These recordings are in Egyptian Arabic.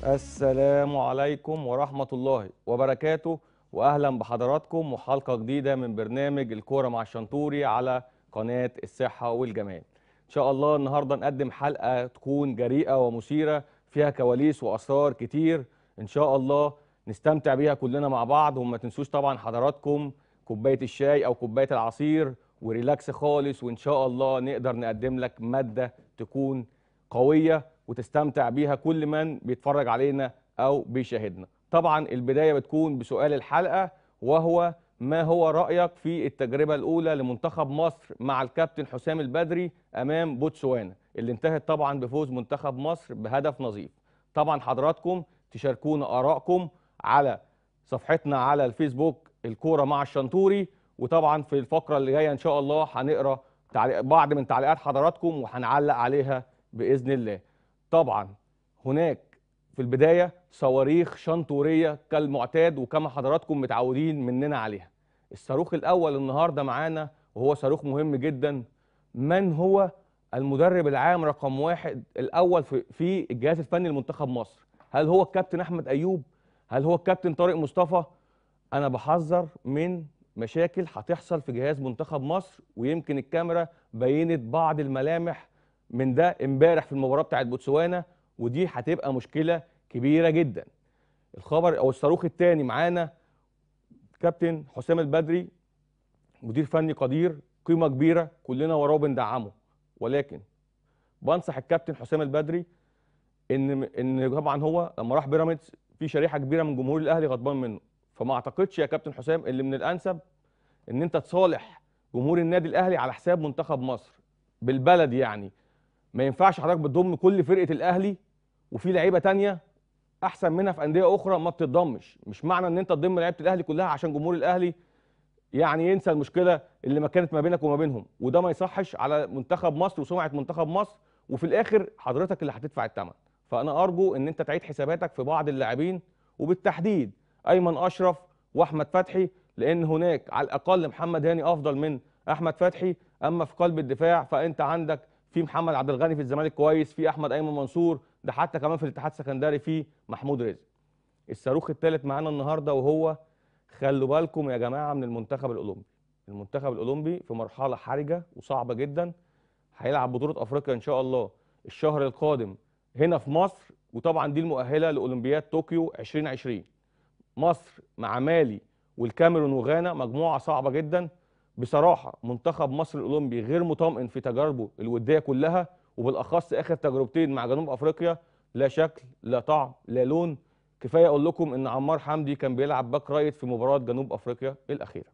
السلام عليكم ورحمة الله وبركاته وأهلا بحضراتكم وحلقة جديدة من برنامج الكورة مع الشنطوري على قناة الصحة والجمال إن شاء الله النهاردة نقدم حلقة تكون جريئة ومثيرة فيها كواليس وأسرار كتير إن شاء الله نستمتع بيها كلنا مع بعض وما تنسوش طبعا حضراتكم كوباية الشاي أو كوباية العصير وريلاكس خالص وإن شاء الله نقدر نقدم لك مادة تكون قوية وتستمتع بيها كل من بيتفرج علينا او بيشاهدنا طبعا البدايه بتكون بسؤال الحلقه وهو ما هو رايك في التجربه الاولى لمنتخب مصر مع الكابتن حسام البدري امام بوتسوانا اللي انتهت طبعا بفوز منتخب مصر بهدف نظيف طبعا حضراتكم تشاركونا ارائكم على صفحتنا على الفيسبوك الكوره مع الشنطوري وطبعا في الفقره اللي جايه ان شاء الله هنقرا تعليق بعض من تعليقات حضراتكم وهنعلق عليها باذن الله طبعا هناك في البداية صواريخ شنطورية كالمعتاد وكما حضراتكم متعودين مننا عليها الصاروخ الأول النهاردة معانا وهو صاروخ مهم جدا من هو المدرب العام رقم واحد الأول في, في الجهاز الفني لمنتخب مصر هل هو الكابتن أحمد أيوب هل هو الكابتن طارق مصطفى أنا بحذر من مشاكل هتحصل في جهاز منتخب مصر ويمكن الكاميرا بينت بعض الملامح من ده امبارح في المباراه بتاعت بوتسوانا ودي هتبقى مشكله كبيره جدا الخبر او الصاروخ الثاني معانا كابتن حسام البدري مدير فني قدير قيمه كبيره كلنا وراه بندعمه ولكن بنصح الكابتن حسام البدري ان ان طبعا هو لما راح بيراميدز في شريحه كبيره من جمهور الاهلي غضبان منه فما اعتقدش يا كابتن حسام اللي من الانسب ان انت تصالح جمهور النادي الاهلي على حساب منتخب مصر بالبلد يعني ما ينفعش حضرتك بتضم كل فرقه الاهلي وفي لعيبه تانية احسن منها في انديه اخرى ما بتتضمش مش معنى ان انت تضم لعيبه الاهلي كلها عشان جمهور الاهلي يعني ينسى المشكله اللي ما كانت ما بينك وما بينهم وده ما يصحش على منتخب مصر وسمعه منتخب مصر وفي الاخر حضرتك اللي هتدفع الثمن فانا ارجو ان انت تعيد حساباتك في بعض اللاعبين وبالتحديد ايمن اشرف واحمد فتحي لان هناك على الاقل محمد هاني افضل من احمد فتحي اما في قلب الدفاع فانت عندك في محمد عبد الغني في الزمالك كويس في احمد ايمن منصور ده حتى كمان في الاتحاد السكندري في محمود رزق الصاروخ الثالث معانا النهارده وهو خلوا بالكم يا جماعه من المنتخب الاولمبي المنتخب الاولمبي في مرحله حرجه وصعبه جدا هيلعب بطوله افريقيا ان شاء الله الشهر القادم هنا في مصر وطبعا دي المؤهله لاولمبياد طوكيو 2020 مصر مع مالي والكاميرون وغانا مجموعه صعبه جدا بصراحه منتخب مصر الاولمبي غير مطمئن في تجاربه الوديه كلها وبالاخص اخر تجربتين مع جنوب افريقيا لا شكل لا طعم لا لون كفايه اقول لكم ان عمار حمدي كان بيلعب باك رايت في مباراه جنوب افريقيا الاخيره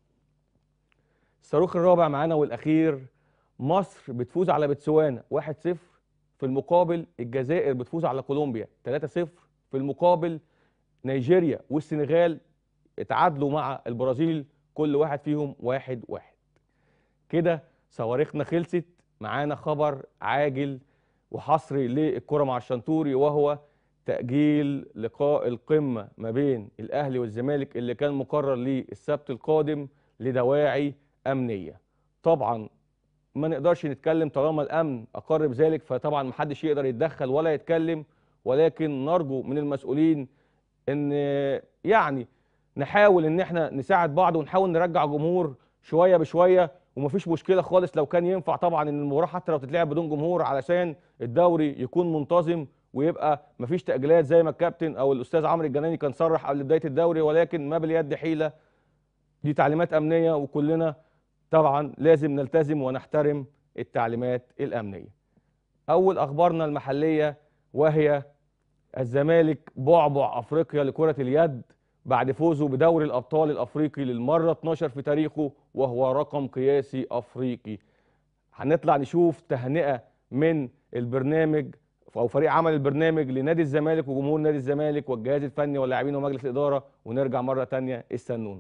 الصاروخ الرابع معانا والاخير مصر بتفوز على بتسوانا 1-0 في المقابل الجزائر بتفوز على كولومبيا 3-0 في المقابل نيجيريا والسنغال اتعادلوا مع البرازيل كل واحد فيهم واحد واحد كده صواريخنا خلصت معانا خبر عاجل وحصري للكرة مع الشنطوري وهو تأجيل لقاء القمة ما بين الأهلي والزمالك اللي كان مقرر للسبت القادم لدواعي أمنية طبعا ما نقدرش نتكلم طالما الأمن أقر بذلك فطبعا محدش يقدر يتدخل ولا يتكلم ولكن نرجو من المسؤولين ان يعني نحاول ان احنا نساعد بعض ونحاول نرجع جمهور شويه بشويه ومفيش مشكله خالص لو كان ينفع طبعا ان المباراه حتى لو تتلعب بدون جمهور علشان الدوري يكون منتظم ويبقى مفيش تاجيلات زي ما الكابتن او الاستاذ عمرو الجناني كان صرح قبل بدايه الدوري ولكن ما باليد حيله دي تعليمات امنيه وكلنا طبعا لازم نلتزم ونحترم التعليمات الامنيه. اول اخبارنا المحليه وهي الزمالك بعبع افريقيا لكره اليد بعد فوزه بدوري الابطال الافريقي للمره 12 في تاريخه وهو رقم قياسي افريقي هنطلع نشوف تهنئه من البرنامج او فريق عمل البرنامج لنادي الزمالك وجمهور نادي الزمالك والجهاز الفني واللاعبين ومجلس الاداره ونرجع مره تانية استنونا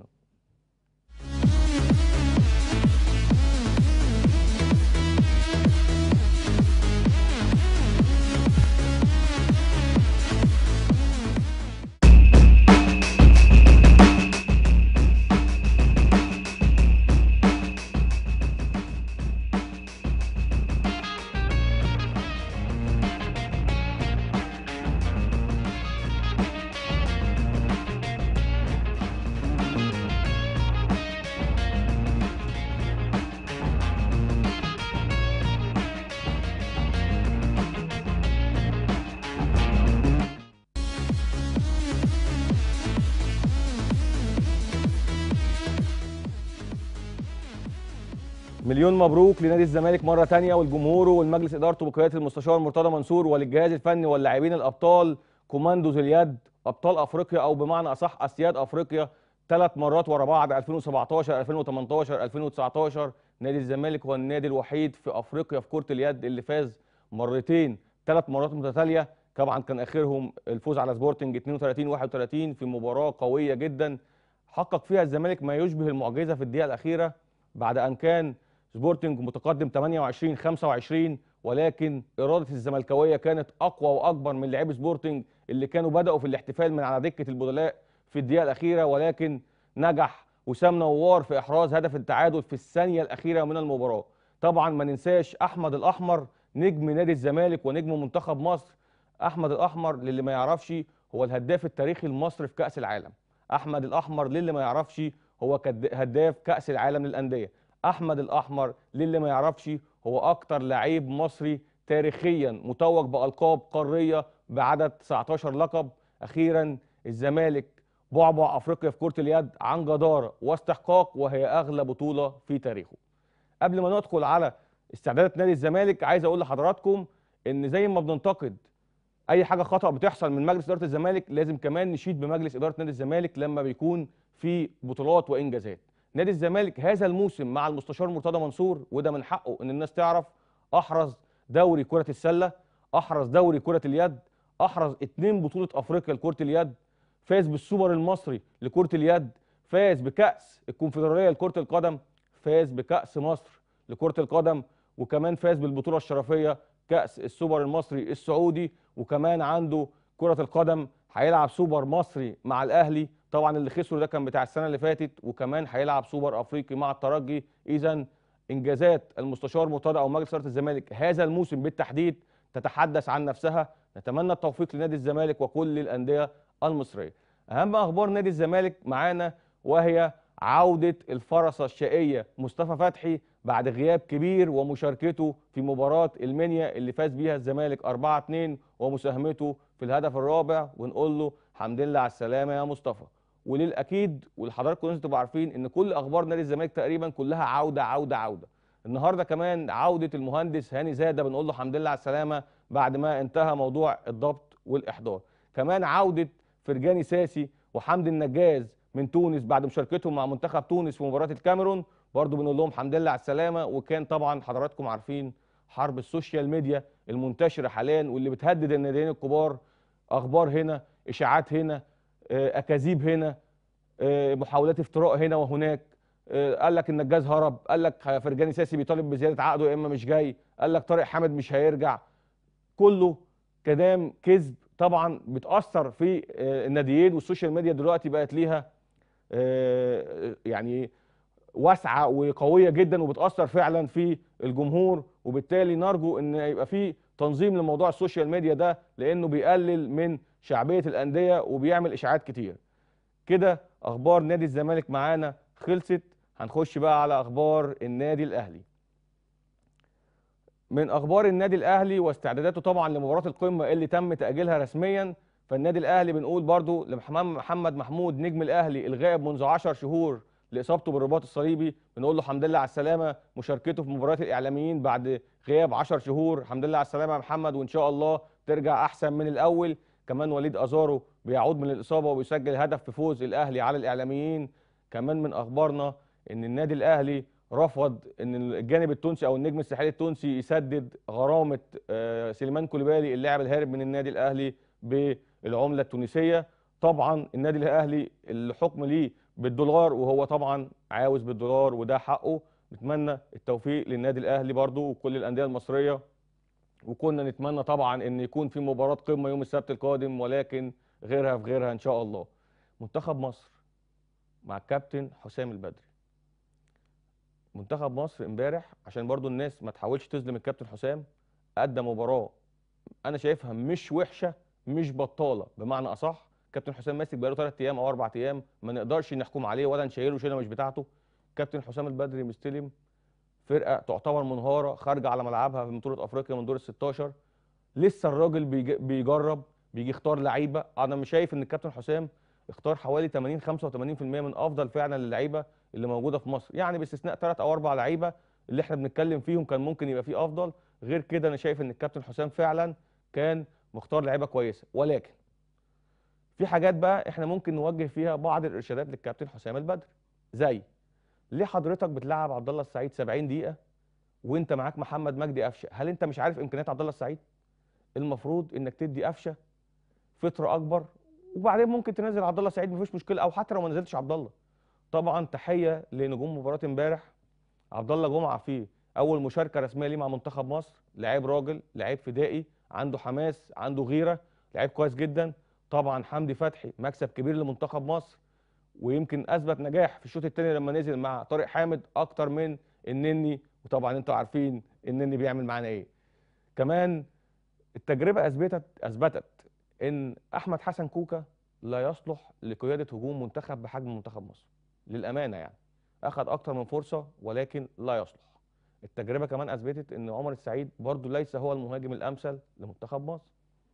مليون مبروك لنادي الزمالك مره تانية والجمهور والمجلس ادارته بقياده المستشار مرتضى منصور وللجهاز الفني واللاعبين الابطال كوماندوز اليد ابطال افريقيا او بمعنى اصح اسياد افريقيا ثلاث مرات ورا بعض 2017 2018 2019 نادي الزمالك هو النادي الوحيد في افريقيا في كره اليد اللي فاز مرتين ثلاث مرات متتاليه طبعا كان اخرهم الفوز على سبورتنج 32 31 في مباراه قويه جدا حقق فيها الزمالك ما يشبه المعجزه في الدقيقه الاخيره بعد ان كان سبورتنج متقدم 28 25 ولكن اراده الزملكاويه كانت اقوى واكبر من لاعبي سبورتنج اللي كانوا بداوا في الاحتفال من على دكه البدلاء في الدقيقه الاخيره ولكن نجح وسام نوار في احراز هدف التعادل في الثانيه الاخيره من المباراه طبعا ما ننساش احمد الاحمر نجم نادي الزمالك ونجم منتخب مصر احمد الاحمر للي ما يعرفش هو الهداف التاريخي لمصر في كاس العالم احمد الاحمر للي ما يعرفش هو كد- هداف كاس العالم للانديه احمد الاحمر للي ما يعرفش هو اكتر لعيب مصري تاريخيا متوج بالقاب قاريه بعدد 19 لقب اخيرا الزمالك بعبع افريقيا في كره اليد عن جداره واستحقاق وهي اغلى بطوله في تاريخه قبل ما ندخل على استعدادات نادي الزمالك عايز اقول لحضراتكم ان زي ما بننتقد اي حاجه خطا بتحصل من مجلس اداره الزمالك لازم كمان نشيد بمجلس اداره نادي الزمالك لما بيكون في بطولات وانجازات نادي الزمالك هذا الموسم مع المستشار مرتضى منصور وده من حقه ان الناس تعرف احرز دوري كره السله احرز دوري كره اليد احرز اتنين بطوله افريقيا لكره اليد فاز بالسوبر المصري لكره اليد فاز بكاس الكونفدراليه لكره القدم فاز بكاس مصر لكره القدم وكمان فاز بالبطوله الشرفيه كاس السوبر المصري السعودي وكمان عنده كره القدم هيلعب سوبر مصري مع الاهلي طبعا اللي خسره ده كان بتاع السنه اللي فاتت وكمان هيلعب سوبر افريقي مع الترجي اذا انجازات المستشار مرتضى او مجلس اداره الزمالك هذا الموسم بالتحديد تتحدث عن نفسها نتمنى التوفيق لنادي الزمالك وكل الانديه المصريه اهم اخبار نادي الزمالك معانا وهي عوده الفرسه الشقيه مصطفى فتحي بعد غياب كبير ومشاركته في مباراه المنيا اللي فاز بيها الزمالك 4 2 ومساهمته في الهدف الرابع ونقول له الحمد لله على السلامه يا مصطفى وللاكيد ولحضراتكم لازم تبقوا عارفين ان كل اخبار نادي الزمالك تقريبا كلها عوده عوده عوده النهارده كمان عوده المهندس هاني زاده بنقول له الحمد لله على السلامه بعد ما انتهى موضوع الضبط والاحضار كمان عوده فرجاني ساسي وحمد النجاز من تونس بعد مشاركتهم مع منتخب تونس في مباراه الكاميرون برضو بنقول لهم الحمد لله على السلامه وكان طبعا حضراتكم عارفين حرب السوشيال ميديا المنتشره حاليا واللي بتهدد الناديين الكبار اخبار هنا اشاعات هنا آه، اكاذيب هنا آه، محاولات افتراء هنا وهناك آه، قال لك النجاز هرب قال لك فرجاني ساسي بيطالب بزياده عقده يا اما مش جاي قال لك طارق حامد مش هيرجع كله كلام كذب طبعا بتاثر في آه، الناديين والسوشيال ميديا دلوقتي بقت ليها آه، يعني واسعه وقويه جدا وبتاثر فعلا في الجمهور وبالتالي نرجو ان يبقى في تنظيم لموضوع السوشيال ميديا ده لانه بيقلل من شعبيه الانديه وبيعمل اشاعات كتير كده اخبار نادي الزمالك معانا خلصت هنخش بقى على اخبار النادي الاهلي من اخبار النادي الاهلي واستعداداته طبعا لمباراه القمه اللي تم تاجيلها رسميا فالنادي الاهلي بنقول برضو لمحمد محمود نجم الاهلي الغائب منذ 10 شهور لاصابته بالرباط الصليبي بنقول له الحمد لله على السلامه مشاركته في مباريات الاعلاميين بعد غياب 10 شهور الحمد لله على السلامه يا محمد وان شاء الله ترجع احسن من الاول كمان وليد ازارو بيعود من الاصابه وبيسجل هدف في فوز الاهلي على الاعلاميين كمان من اخبارنا ان النادي الاهلي رفض ان الجانب التونسي او النجم الساحلي التونسي يسدد غرامه آه، سليمان كوليبالي اللاعب الهارب من النادي الاهلي بالعمله التونسيه طبعا النادي الاهلي الحكم ليه بالدولار وهو طبعا عاوز بالدولار وده حقه نتمنى التوفيق للنادي الاهلي برضو وكل الانديه المصريه وكنا نتمنى طبعا ان يكون في مباراه قمه يوم السبت القادم ولكن غيرها في غيرها ان شاء الله منتخب مصر مع الكابتن حسام البدري منتخب مصر امبارح عشان برضو الناس ما تحاولش تظلم الكابتن حسام ادى مباراه انا شايفها مش وحشه مش بطاله بمعنى اصح كابتن حسام ماسك بقاله 3 ايام او 4 ايام ما نقدرش نحكم عليه ولا نشيله شيله مش بتاعته كابتن حسام البدري مستلم فرقه تعتبر منهاره خارجه على ملعبها في بطوله افريقيا من دور ال 16 لسه الراجل بيج- بيجرب بيجي يختار لعيبه انا مش شايف ان الكابتن حسام اختار حوالي 80 85% من افضل فعلا اللعيبه اللي موجوده في مصر يعني باستثناء ثلاث او اربع لعيبه اللي احنا بنتكلم فيهم كان ممكن يبقى فيه افضل غير كده انا شايف ان الكابتن حسام فعلا كان مختار لعيبه كويسه ولكن في حاجات بقى احنا ممكن نوجه فيها بعض الارشادات للكابتن حسام البدري زي ليه حضرتك بتلعب عبد الله السعيد 70 دقيقه وانت معاك محمد مجدي قفشه هل انت مش عارف امكانيات عبد الله السعيد المفروض انك تدي قفشه فتره اكبر وبعدين ممكن تنزل عبد الله السعيد مفيش مشكله او حتى لو ما نزلتش عبد الله طبعا تحيه لنجوم مباراه امبارح عبد الله جمعه فيه اول مشاركه رسميه ليه مع منتخب مصر لعيب راجل لعيب فدائي عنده حماس عنده غيره لعيب كويس جدا طبعا حمدي فتحي مكسب كبير لمنتخب مصر ويمكن اثبت نجاح في الشوط الثاني لما نزل مع طارق حامد اكتر من النني وطبعا انتوا عارفين النني بيعمل معانا ايه كمان التجربه اثبتت اثبتت ان احمد حسن كوكا لا يصلح لقياده هجوم منتخب بحجم منتخب مصر للامانه يعني اخذ اكتر من فرصه ولكن لا يصلح التجربه كمان اثبتت ان عمر السعيد برضو ليس هو المهاجم الامثل لمنتخب مصر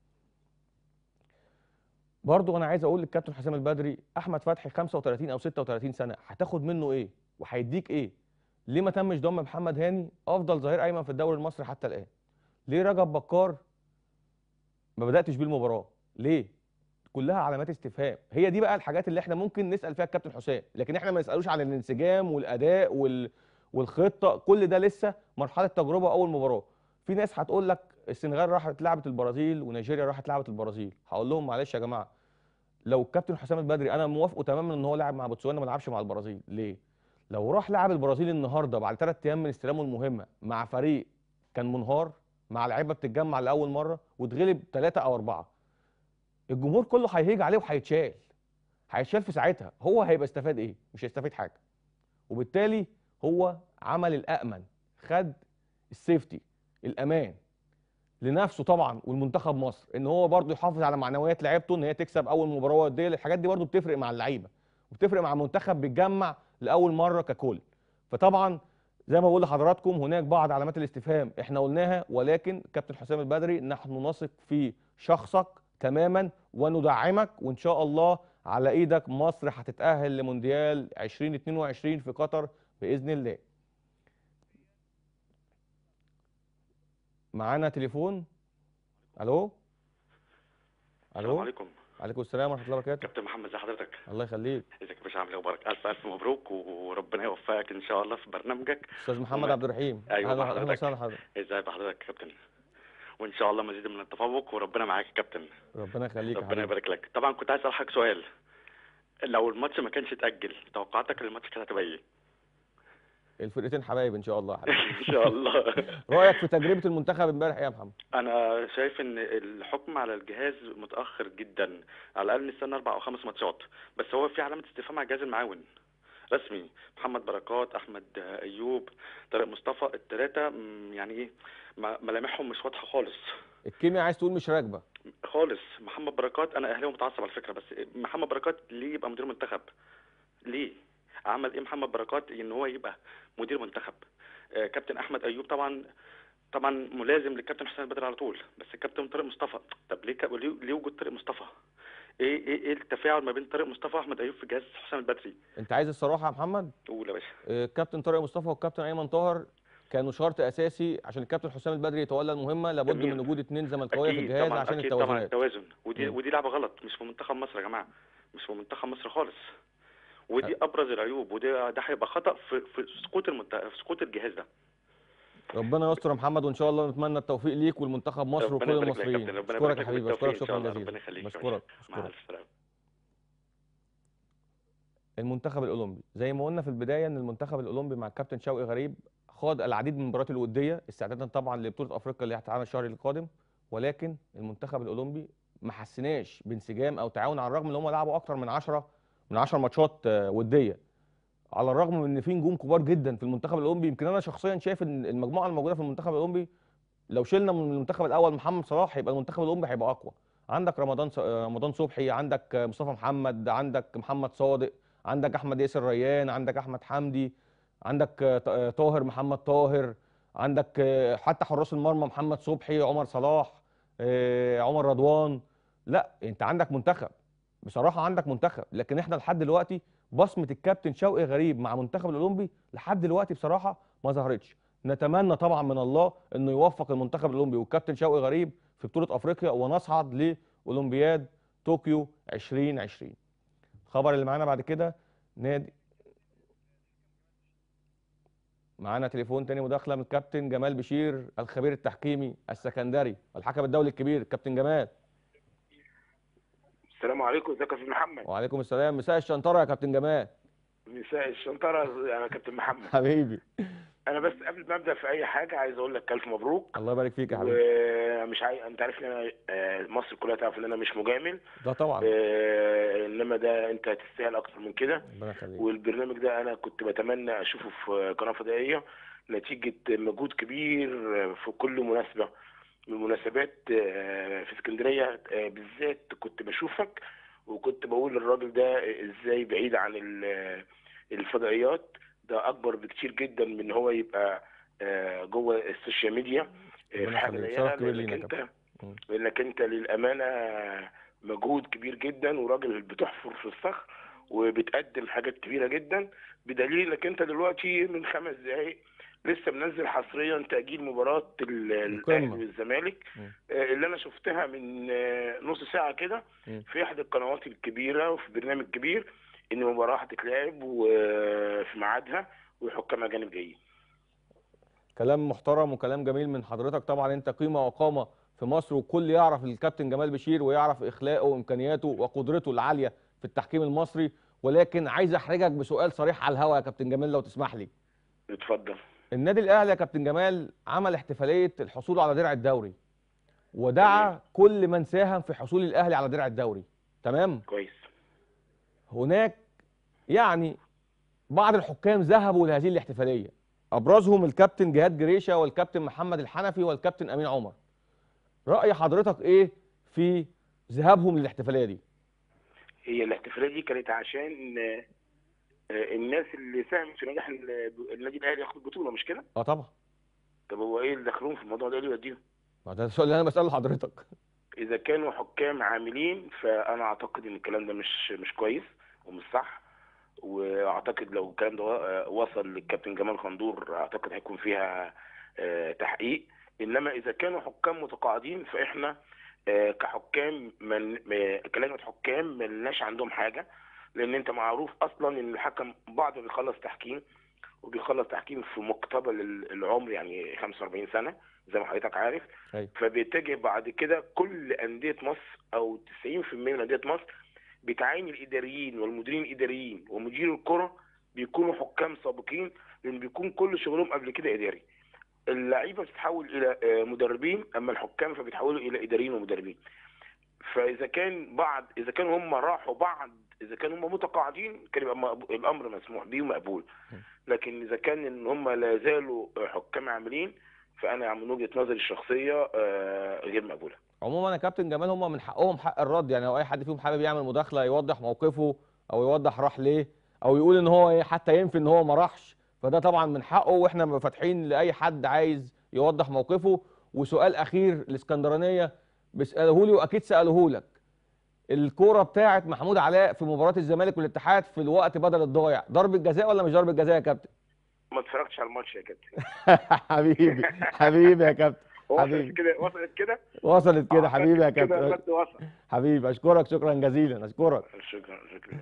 برضو انا عايز اقول للكابتن حسام البدري احمد فتحي 35 او 36 سنه هتاخد منه ايه وهيديك ايه ليه ما تمش ضم محمد هاني افضل ظهير ايمن في الدوري المصري حتى الان ليه رجب بكار ما بداتش بيه المباراه ليه كلها علامات استفهام هي دي بقى الحاجات اللي احنا ممكن نسال فيها الكابتن حسام لكن احنا ما نسالوش عن الانسجام والاداء وال... والخطه كل ده لسه مرحله تجربه اول مباراه في ناس هتقول لك السنغال راحت لعبت البرازيل ونيجيريا راحت لعبت البرازيل هقول لهم معلش يا جماعه لو الكابتن حسام البدري انا موافقه تماما ان هو لعب مع بوتسوانا ما لعبش مع البرازيل ليه لو راح لعب البرازيل النهارده بعد ثلاث ايام من استلامه المهمه مع فريق كان منهار مع لعيبه بتتجمع لاول مره واتغلب ثلاثه او اربعه الجمهور كله هيهيج عليه وهيتشال هيتشال في ساعتها هو هيبقى استفاد ايه مش هيستفيد حاجه وبالتالي هو عمل الامن خد السيفتي الامان لنفسه طبعا والمنتخب مصر ان هو برضه يحافظ على معنويات لعيبته ان هي تكسب اول مباراه وديه الحاجات دي برضه بتفرق مع اللعيبه وبتفرق مع منتخب بيتجمع لاول مره ككل فطبعا زي ما بقول لحضراتكم هناك بعض علامات الاستفهام احنا قلناها ولكن كابتن حسام البدري نحن نثق في شخصك تماما وندعمك وان شاء الله على ايدك مصر هتتاهل لمونديال 2022 في قطر باذن الله معانا تليفون الو السلام الو عليكم عليكم السلام ورحمه الله وبركاته كابتن محمد ازي حضرتك الله يخليك ازيك يا باشا عامل ايه اخبارك الف الف مبروك وربنا يوفقك ان شاء الله في برنامجك استاذ محمد وما- عبد الرحيم أيوة، اهلا مع اهلا حضرتك. وسهلا حضرتك ازاي بحضرتك يا كابتن وان شاء الله مزيد من التفوق وربنا معاك يا كابتن ربنا يخليك يا ربنا حبيبي يبارك لك طبعا كنت عايز اسال حضرتك سؤال لو الماتش ما كانش اتاجل توقعاتك للماتش كانت هتبقى ايه الفرقتين حبايب ان شاء الله يا حبيبي ان شاء الله رايك في تجربه المنتخب امبارح ايه يا محمد انا شايف ان الحكم على الجهاز متاخر جدا على الاقل نستنى اربع او خمس ماتشات بس هو في علامه استفهام على الجهاز المعاون رسمي محمد بركات احمد ايوب طارق مصطفى الثلاثه يعني ايه ما- ملامحهم مش واضحه خالص الكيمياء عايز تقول مش راكبه خالص محمد بركات انا اهلاوي متعصب على فكره بس محمد بركات ليه يبقى مدير منتخب ليه عمل ايه محمد بركات ان هو يبقى مدير منتخب آه، كابتن احمد ايوب طبعا طبعا ملازم للكابتن حسين البدري على طول بس الكابتن طارق مصطفى طب ليه كا- ليه ليه وجود طارق مصطفى ايه ايه ايه التفاعل ما بين طارق مصطفى واحمد ايوب في جهاز حسام البدري انت عايز الصراحه يا محمد قول يا باشا آه، الكابتن طارق مصطفى والكابتن ايمن طاهر كانوا شرط اساسي عشان الكابتن حسام البدري يتولى المهمه لابد جميل. من وجود اثنين زملكاويه في اكيد الجهاز طبعا عشان اكيد طبعا التوازنات التوازن ودي مم. ودي لعبه غلط مش في منتخب مصر يا جماعه مش في منتخب مصر خالص ودي ابرز العيوب ودي ده هيبقى خطا في في سقوط المنت... في سقوط الجهاز ده ربنا يستر يا محمد وان شاء الله نتمنى التوفيق ليك والمنتخب مصر ربنا وكل يبارك لك يا المصريين كابتن، ربنا بشكرك يبارك يا لك حبيبي بالتوفيق بشكرك إن شاء شكرا الله. جزيلا ربنا يخليك يا بشكرك مع بشكرك الف سلامه المنتخب الاولمبي زي ما قلنا في البدايه ان المنتخب الاولمبي مع الكابتن شوقي غريب خاض العديد من المباريات الوديه استعدادا طبعا لبطوله افريقيا اللي هتتعمل الشهر القادم ولكن المنتخب الاولمبي ما حسناش بانسجام او تعاون على الرغم ان هم لعبوا اكتر من 10 من 10 ماتشات آه، وديه على الرغم من ان في نجوم كبار جدا في المنتخب الاولمبي يمكن انا شخصيا شايف ان المجموعه الموجوده في المنتخب الاولمبي لو شلنا من المنتخب الاول محمد صلاح يبقى المنتخب الاولمبي هيبقى اقوى عندك رمضان ص- آه، رمضان صبحي عندك آه، مصطفى محمد عندك محمد صادق عندك احمد ياسر ريان عندك احمد حمدي عندك آه، ط- آه، طاهر محمد طاهر عندك آه، حتى حراس المرمى محمد صبحي عمر صلاح آه، عمر رضوان لا انت عندك منتخب بصراحه عندك منتخب لكن احنا لحد دلوقتي بصمه الكابتن شوقي غريب مع منتخب الاولمبي لحد دلوقتي بصراحه ما ظهرتش نتمنى طبعا من الله انه يوفق المنتخب الاولمبي والكابتن شوقي غريب في بطوله افريقيا ونصعد لاولمبياد طوكيو 2020 الخبر اللي معانا بعد كده نادي معانا تليفون تاني مداخله من الكابتن جمال بشير الخبير التحكيمي السكندري الحكم الدولي الكبير كابتن جمال السلام عليكم ازيك يا استاذ محمد وعليكم السلام مساء الشنطره يا كابتن جمال مساء الشنطره يا كابتن محمد حبيبي انا بس قبل ما ابدا في اي حاجه عايز اقول لك الف مبروك الله يبارك فيك يا حبيبي ومش عاي... انت عارف ان انا آه، مصر كلها تعرف ان انا مش مجامل ده طبعا آه، انما ده انت هتستاهل اكتر من كده ربنا يخليك والبرنامج ده انا كنت بتمنى اشوفه في قناه فضائيه نتيجه مجهود كبير في كل مناسبه من المناسبات آه، في اسكندريه آه، بالذات كنت بشوفك وكنت بقول للراجل ده ازاي بعيد عن ال- الفضائيات ده اكبر بكتير جدا من هو يبقى آه، جوه السوشيال ميديا آه، في ربنا حاجه يخليك. زيها شرف كبير لانك لينا يا انت مم. لانك انت للامانه مجهود كبير جدا وراجل بتحفر في الصخر وبتقدم حاجات كبيره جدا بدليل انك انت دلوقتي من خمس دقائق لسه منزل حصريا تاجيل مباراه ال- الاهلي القمة. والزمالك مم. آه، اللي انا شفتها من آه، نص ساعه كده مم. في احد القنوات الكبيره وفي برنامج كبير ان المباراه هتتلعب وفي ميعادها وحكام اجانب جايين كلام محترم وكلام جميل من حضرتك طبعا انت قيمه وقامه في مصر والكل يعرف الكابتن جمال بشير ويعرف اخلاقه وامكانياته وقدرته العاليه في التحكيم المصري ولكن عايز احرجك بسؤال صريح على الهوا يا كابتن جمال لو تسمح لي اتفضل النادي الاهلي يا كابتن جمال عمل احتفاليه الحصول على درع الدوري ودعا تمام. كل من ساهم في حصول الاهلي على درع الدوري تمام كويس هناك يعني بعض الحكام ذهبوا لهذه الاحتفاليه ابرزهم الكابتن جهاد جريشه والكابتن محمد الحنفي والكابتن امين عمر راي حضرتك ايه في ذهابهم للاحتفاليه دي هي الاحتفاليه دي كانت عشان آه، آه، الناس اللي ساهمت في نجاح ال- النادي الاهلي ياخد البطوله مش كده؟ اه طبعا طب هو ايه اللي دخلهم في الموضوع ده ليه يوديهم؟ ما ده السؤال اللي انا بساله لحضرتك اذا كانوا حكام عاملين فانا اعتقد ان الكلام ده مش مش كويس ومش صح واعتقد لو الكلام ده و- وصل للكابتن جمال خندور اعتقد هيكون فيها آه، تحقيق انما اذا كانوا حكام متقاعدين فاحنا آه، كحكام من م- كلجنه حكام ملناش عندهم حاجه لان انت معروف اصلا ان الحكم بعد ما بيخلص تحكيم وبيخلص تحكيم في مقتبل ال- العمر يعني 45 سنه زي ما حضرتك عارف أيوة. فبيتجه بعد كده كل انديه مصر او 90% من انديه مصر بتعين الاداريين والمديرين الاداريين ومدير الكره بيكونوا حكام سابقين لان بيكون كل شغلهم قبل كده اداري اللعيبه بتتحول الى آه، مدربين اما الحكام فبيتحولوا الى اداريين ومدربين فاذا كان بعض اذا كانوا هم راحوا بعض اذا كانوا هم متقاعدين كان يبقى مقبو- الامر مسموح به ومقبول لكن اذا كان ان هم لا زالوا حكام عاملين فانا من وجهه نظري الشخصيه آه، غير مقبوله عموما يا كابتن جمال هم من حقهم حق الرد يعني لو اي حد فيهم حابب يعمل مداخله يوضح موقفه او يوضح راح ليه او يقول ان هو إيه حتى ينفي ان هو ما راحش فده طبعا من حقه واحنا فاتحين لاي حد عايز يوضح موقفه وسؤال اخير الاسكندرانيه بيسالوه لي واكيد سالوه لك الكوره بتاعت محمود علاء في مباراه الزمالك والاتحاد في الوقت بدل الضايع ضربه جزاء ولا مش ضربه جزاء يا كابتن ما اتفرجتش على الماتش يا كابتن حبيبي حبيبي يا كابتن وصلت حبيبي. كده وصلت كده وصلت كده أعتقد حبيبي يا كده كابتن الرد وصل حبيبي اشكرك شكرا جزيلا اشكرك شكرا شكرا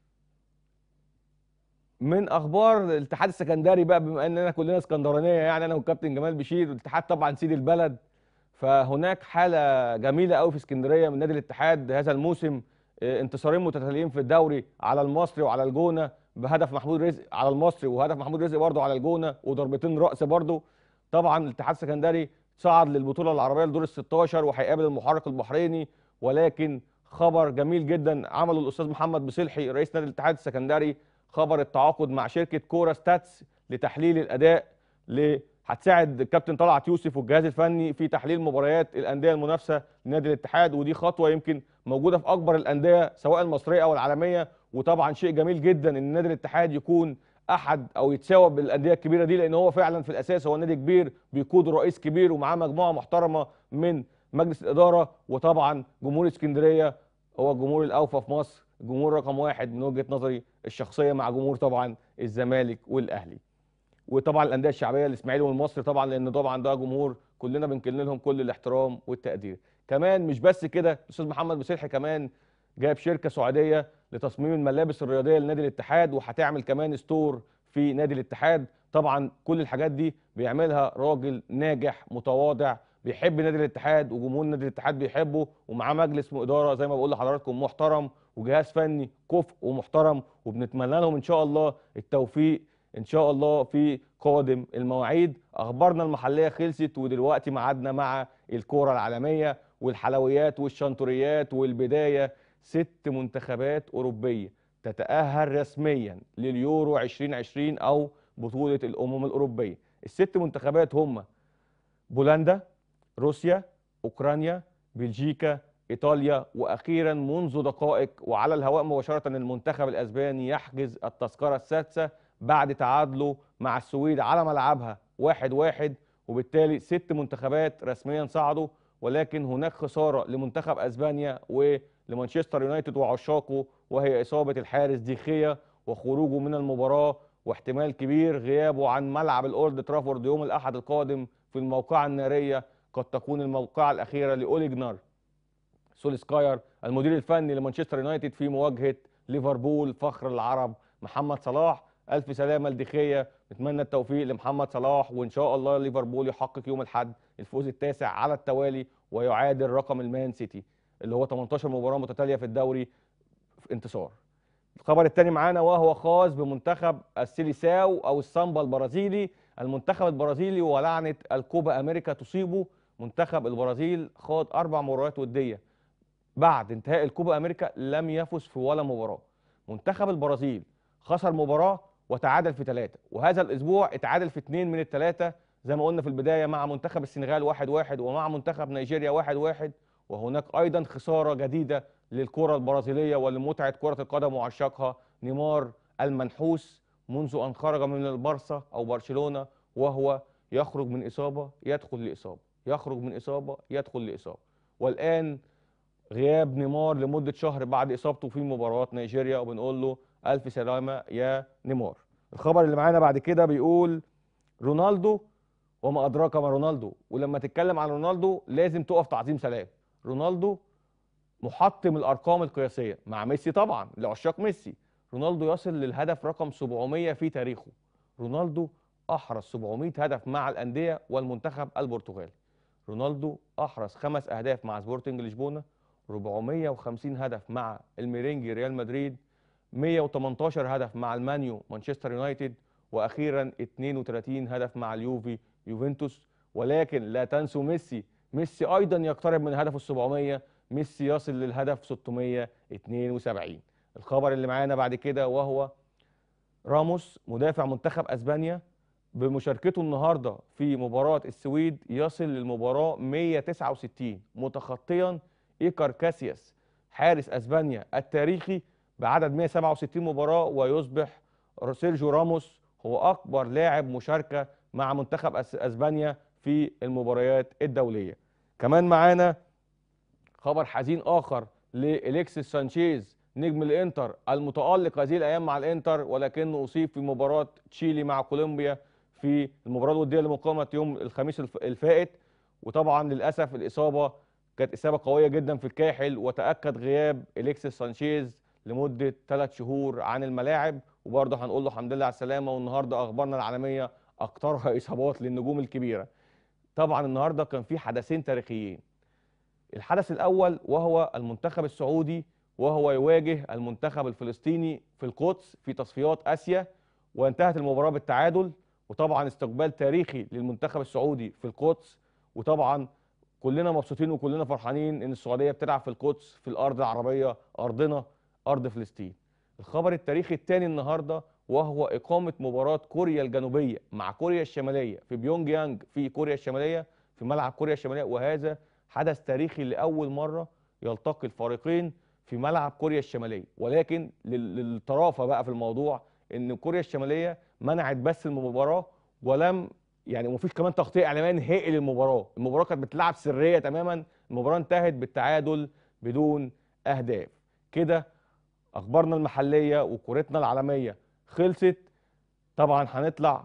من اخبار الاتحاد السكندري بقى بما اننا كلنا اسكندرانيه يعني انا والكابتن جمال بشير والاتحاد طبعا سيد البلد فهناك حاله جميله قوي في اسكندريه من نادي الاتحاد هذا الموسم آه، انتصارين متتاليين في الدوري على المصري وعلى الجونه بهدف محمود رزق على المصري وهدف محمود رزق برضه على الجونه وضربتين راس برضه طبعا الاتحاد السكندري صعد للبطوله العربيه لدور ال 16 وهيقابل المحرق البحريني ولكن خبر جميل جدا عمله الاستاذ محمد بصلحي رئيس نادي الاتحاد السكندري خبر التعاقد مع شركه كورا ستاتس لتحليل الاداء ل هتساعد الكابتن طلعت يوسف والجهاز الفني في تحليل مباريات الانديه المنافسه لنادي الاتحاد ودي خطوه يمكن موجوده في اكبر الانديه سواء المصريه او العالميه وطبعا شيء جميل جدا ان نادي الاتحاد يكون احد او يتساوى بالانديه الكبيره دي لان هو فعلا في الاساس هو نادي كبير بيقوده رئيس كبير ومعاه مجموعه محترمه من مجلس الاداره وطبعا جمهور اسكندريه هو الجمهور الاوفى في مصر الجمهور رقم واحد من وجهه نظري الشخصيه مع جمهور طبعا الزمالك والاهلي وطبعا الانديه الشعبيه الاسماعيلي والمصري طبعا لان طبعا ده جمهور كلنا بنكن لهم كل الاحترام والتقدير كمان مش بس كده الاستاذ محمد مسلحي كمان جايب شركه سعوديه لتصميم الملابس الرياضيه لنادي الاتحاد وهتعمل كمان ستور في نادي الاتحاد طبعا كل الحاجات دي بيعملها راجل ناجح متواضع بيحب نادي الاتحاد وجمهور نادي الاتحاد بيحبه ومعاه مجلس اداره زي ما بقول لحضراتكم محترم وجهاز فني كفء ومحترم وبنتمنى لهم ان شاء الله التوفيق ان شاء الله في قادم المواعيد اخبارنا المحليه خلصت ودلوقتي ميعادنا مع الكوره العالميه والحلويات والشنطوريات والبدايه ست منتخبات اوروبيه تتاهل رسميا لليورو 2020 او بطوله الامم الاوروبيه الست منتخبات هم بولندا روسيا اوكرانيا بلجيكا ايطاليا واخيرا منذ دقائق وعلى الهواء مباشره المنتخب الاسباني يحجز التذكره السادسه بعد تعادله مع السويد على ملعبها واحد واحد وبالتالي ست منتخبات رسميا صعدوا ولكن هناك خساره لمنتخب اسبانيا ولمانشستر يونايتد وعشاقه وهي اصابه الحارس ديخيا وخروجه من المباراه واحتمال كبير غيابه عن ملعب الاولد ترافورد يوم الاحد القادم في الموقعه الناريه قد تكون الموقعه الاخيره لاوليجنار سوليسكاير المدير الفني لمانشستر يونايتد في مواجهه ليفربول فخر العرب محمد صلاح الف سلامه لدخيه نتمنى التوفيق لمحمد صلاح وان شاء الله ليفربول يحقق يوم الاحد الفوز التاسع على التوالي ويعادل رقم المان سيتي اللي هو 18 مباراه متتاليه في الدوري في انتصار الخبر الثاني معانا وهو خاص بمنتخب السيليساو او السامبا البرازيلي المنتخب البرازيلي ولعنه الكوبا امريكا تصيبه منتخب البرازيل خاض اربع مباريات وديه بعد انتهاء الكوبا امريكا لم يفز في ولا مباراه منتخب البرازيل خسر مباراه وتعادل في ثلاثه وهذا الاسبوع اتعادل في اثنين من الثلاثه زي ما قلنا في البدايه مع منتخب السنغال واحد واحد ومع منتخب نيجيريا واحد واحد وهناك ايضا خساره جديده للكره البرازيليه ولمتعه كره القدم وعشاقها نيمار المنحوس منذ ان خرج من البارسا او برشلونه وهو يخرج من اصابه يدخل لاصابه يخرج من اصابه يدخل لاصابه والان غياب نيمار لمده شهر بعد اصابته في مباراه نيجيريا وبنقول له الف سلامه يا نيمار الخبر اللي معانا بعد كده بيقول رونالدو وما ادراك ما رونالدو ولما تتكلم عن رونالدو لازم تقف تعظيم سلام رونالدو محطم الارقام القياسيه مع ميسي طبعا لعشاق ميسي رونالدو يصل للهدف رقم 700 في تاريخه رونالدو احرز 700 هدف مع الانديه والمنتخب البرتغالي رونالدو احرز خمس اهداف مع سبورتنج لشبونه 450 هدف مع الميرينجي ريال مدريد 118 هدف مع المانيو مانشستر يونايتد واخيرا 32 هدف مع اليوفي يوفنتوس ولكن لا تنسوا ميسي ميسي ايضا يقترب من هدفه ال 700 ميسي يصل للهدف 672 الخبر اللي معانا بعد كده وهو راموس مدافع منتخب اسبانيا بمشاركته النهارده في مباراه السويد يصل للمباراه 169 متخطيا ايكار كاسياس حارس اسبانيا التاريخي بعدد 167 مباراه ويصبح سيرجيو راموس هو اكبر لاعب مشاركه مع منتخب أس- اسبانيا في المباريات الدوليه كمان معانا خبر حزين اخر لالكسيس سانشيز نجم الانتر المتالق هذه الايام مع الانتر ولكنه اصيب في مباراه تشيلي مع كولومبيا في المباراه الوديه اللي مقامت يوم الخميس الف- الفائت وطبعا للاسف الاصابه كانت اصابه قويه جدا في الكاحل وتاكد غياب الكسيس سانشيز لمده ثلاث شهور عن الملاعب وبرضه هنقول له الحمد لله على السلامه والنهارده اخبارنا العالميه اكثرها اصابات للنجوم الكبيره طبعا النهارده كان في حدثين تاريخيين الحدث الاول وهو المنتخب السعودي وهو يواجه المنتخب الفلسطيني في القدس في تصفيات اسيا وانتهت المباراه بالتعادل وطبعا استقبال تاريخي للمنتخب السعودي في القدس وطبعا كلنا مبسوطين وكلنا فرحانين ان السعوديه بتلعب في القدس في الارض العربيه ارضنا ارض فلسطين الخبر التاريخي الثاني النهارده وهو اقامه مباراه كوريا الجنوبيه مع كوريا الشماليه في بيونج يانج في كوريا الشماليه في ملعب كوريا الشماليه وهذا حدث تاريخي لاول مره يلتقي الفريقين في ملعب كوريا الشماليه ولكن لل- للطرافه بقى في الموضوع ان كوريا الشماليه منعت بس المباراه ولم يعني ومفيش كمان تغطيه اعلاميه نهائي للمباراه المباراه كانت بتلعب سريه تماما المباراه انتهت بالتعادل بدون اهداف كده اخبارنا المحليه وكورتنا العالميه خلصت طبعا هنطلع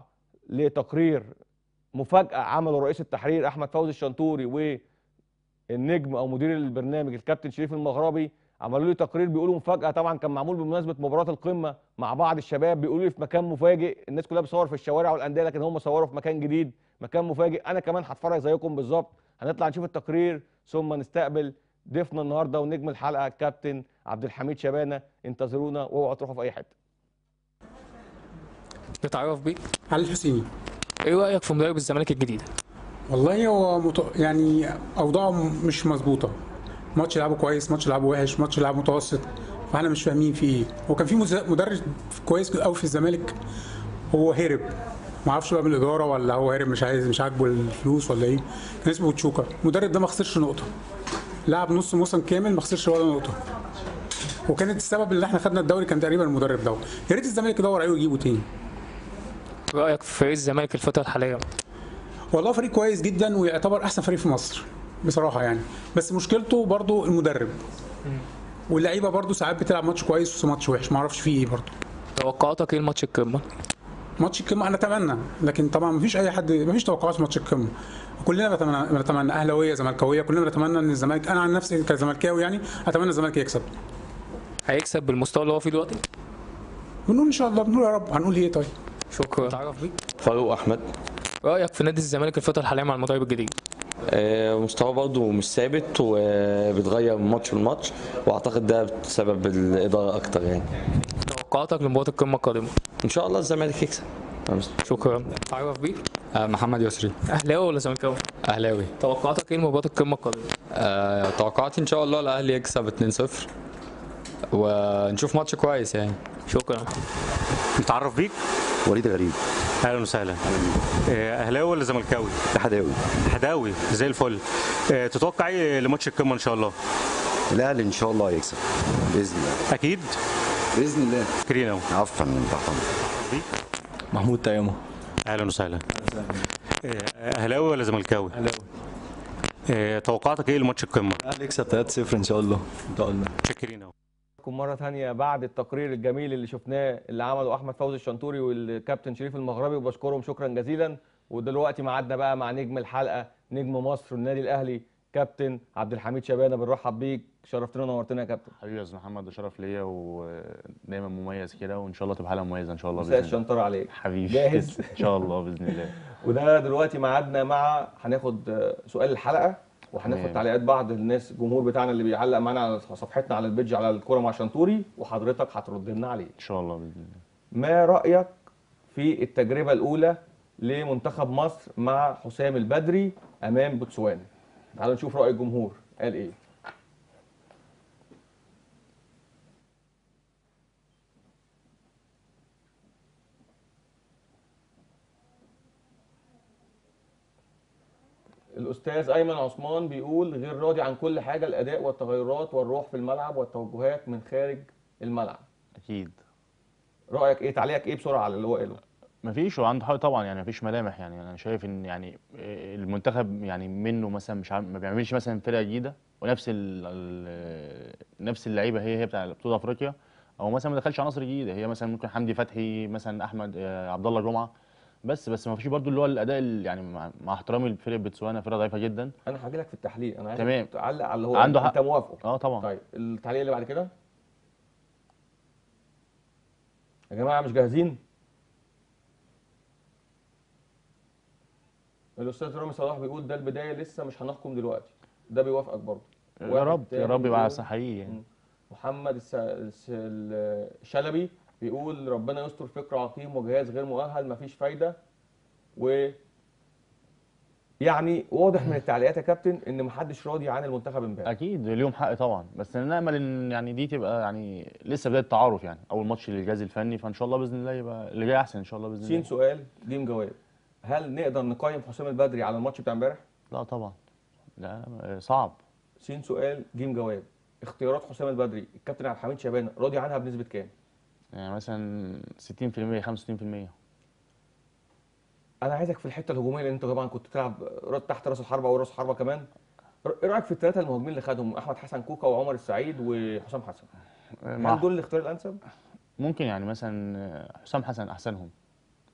لتقرير مفاجاه عمله رئيس التحرير احمد فوزي الشنتوري والنجم او مدير البرنامج الكابتن شريف المغربي عملوا لي تقرير بيقولوا مفاجاه طبعا كان معمول بمناسبه مباراه القمه مع بعض الشباب بيقولوا لي في مكان مفاجئ الناس كلها بتصور في الشوارع والانديه لكن هم صوروا في مكان جديد مكان مفاجئ انا كمان هتفرج زيكم بالظبط هنطلع نشوف التقرير ثم نستقبل ضيفنا النهارده ونجم الحلقه الكابتن عبد الحميد شبانه انتظرونا واوعوا تروحوا في اي حته نتعرف بيك علي الحسيني ايه رايك في مدرب الزمالك الجديد والله هو مت... يعني اوضاعه مش مظبوطه ماتش لعبه كويس ماتش لعبه وحش ماتش لعبه متوسط فاحنا مش فاهمين في ايه هو كان في مز- مدرب كويس قوي في الزمالك هو هرب ما اعرفش بقى من الاداره ولا هو هرب مش عايز مش عاجبه الفلوس ولا ايه كان اسمه تشوكا المدرب ده ما خسرش نقطه لعب نص موسم كامل ما خسرش ولا نقطه وكانت السبب اللي احنا خدنا الدوري كان تقريبا المدرب ده يا ريت الزمالك يدور عليه ويجيبه تاني رايك في فريق الزمالك الفتره الحاليه والله فريق كويس جدا ويعتبر احسن فريق في مصر بصراحه يعني بس مشكلته برضو المدرب واللعيبه برضو ساعات بتلعب ماتش كويس وماتش وحش ما اعرفش فيه ايه برضو توقعاتك ايه الماتش القمه ماتش القمه انا اتمنى لكن طبعا ما فيش اي حد ما فيش توقعات في ماتش القمه كلنا بنتمنى بنتمنى اهلاويه زملكاويه كلنا بنتمنى ان الزمالك انا عن نفسي كزملكاوي يعني اتمنى الزمالك يكسب هيكسب بالمستوى اللي هو فيه دلوقتي بنقول ان شاء الله بنقول يا رب هنقول ايه طيب شكرا نتعرف بيك فاروق احمد رايك في نادي الزمالك الفتره الحاليه مع المدرب الجديد آه، مستواه برضه مش ثابت وبيتغير من ماتش لماتش واعتقد ده بسبب الاداره اكتر يعني توقعاتك لمباراه القمه القادمه ان شاء الله الزمالك يكسب شكرا نتعرف بيك آه، محمد يسري اهلاوي ولا زملكاوي اهلاوي توقعاتك ايه لمباراه القمه القادمه آه، توقعاتي ان شاء الله الاهلي يكسب 2-0 ونشوف ماتش كويس يعني شكرا نتعرف بيك وليد غريب اهلا وسهلا آه، اهلاوي ولا زملكاوي الحداوي حداوي زي الفل آه، تتوقع ايه لماتش القمه ان شاء الله الاهلي ان شاء الله هيكسب باذن الله اكيد باذن الله كريم اهو عفوا من تحت أمرك. محمود تيمو اهلا وسهلا آه، اهلاوي ولا زملكاوي اهلاوي آه، توقعاتك ايه لماتش القمه الاهلي يكسب 3-0 ان شاء الله ان شاء الله شاكرين اهو معكم مرة تانية بعد التقرير الجميل اللي شفناه اللي عمله أحمد فوزي الشنتوري والكابتن شريف المغربي وبشكرهم شكرا جزيلا ودلوقتي ميعادنا بقى مع نجم الحلقة نجم مصر والنادي الأهلي كابتن عبد الحميد شبانة بنرحب بيك شرفتنا ونورتنا يا كابتن حبيبي يا استاذ محمد ده شرف ليا ودايما مميز كده وان شاء الله تبقى حلقه مميزه ان شاء الله مساء باذن الله الشنطرة عليك حبيبي جاهز؟ ان شاء الله باذن الله وده دلوقتي ميعادنا مع هناخد آه، سؤال الحلقة وهناخد تمام. تعليقات بعض الناس الجمهور بتاعنا اللي بيعلق معانا على صفحتنا على البيج على الكورة مع شنتوري وحضرتك هترد لنا عليه ان شاء الله باذن الله ما رأيك في التجربة الأولى لمنتخب مصر مع حسام البدري أمام بوتسوانا؟ تعالوا نشوف رأي الجمهور قال إيه؟ الأستاذ أيمن عثمان بيقول غير راضي عن كل حاجة الأداء والتغيرات والروح في الملعب والتوجهات من خارج الملعب. اكيد رأيك إيه؟ تعليقك إيه بسرعة على اللي هو قاله؟ مفيش وعنده حق طبعا يعني مفيش ملامح يعني انا شايف ان يعني المنتخب يعني منه مثلا مش عارف ما بيعملش مثلا فرقه جديده ونفس ال ال نفس اللعيبه هي هي بتاع بطوله افريقيا او مثلا ما دخلش عناصر جديده هي مثلا ممكن حمدي فتحي مثلا احمد آه، عبد الله جمعه بس بس ما فيش برضو اللي هو الاداء ال- يعني مع, مع احترامي لفرقه بوتسوانا فرقه ضعيفه جدا انا هاجي لك في التحليل انا عايزك تمام. تعلق على اللي هو عنده انت حق. موافقه اه طبعا طيب التعليق اللي بعد كده يا جماعه مش جاهزين الاستاذ رامي صلاح بيقول ده البدايه لسه مش هنحكم دلوقتي ده بيوافقك برضه يا واحد رب تاني يا رب يبقى بيقول- احسن حقيقي يعني محمد الس... الس... الشلبي بيقول ربنا يستر فكر عقيم وجهاز غير مؤهل مفيش فايده و يعني واضح من التعليقات يا كابتن ان محدش راضي عن المنتخب امبارح اكيد ليهم حق طبعا بس نامل ان يعني دي تبقى يعني لسه بدايه تعارف يعني اول ماتش للجهاز الفني فان شاء الله باذن الله يبقى اللي جاي احسن ان شاء الله باذن سين الله سؤال جيم جواب هل نقدر نقيم حسام البدري على الماتش بتاع امبارح لا طبعا لا صعب سين سؤال جيم جواب اختيارات حسام البدري الكابتن عبد الحميد شبانه راضي عنها بنسبه كام يعني مثلا 60% 65% انا عايزك في الحته الهجوميه لان انت طبعا كنت بتلعب تحت راس الحربه او راس الحربه كمان ايه رايك في الثلاثه المهاجمين اللي خدهم احمد حسن كوكا وعمر السعيد وحسام حسن مع- هل دول الاختيار الانسب ممكن يعني مثلا حسام حسن احسنهم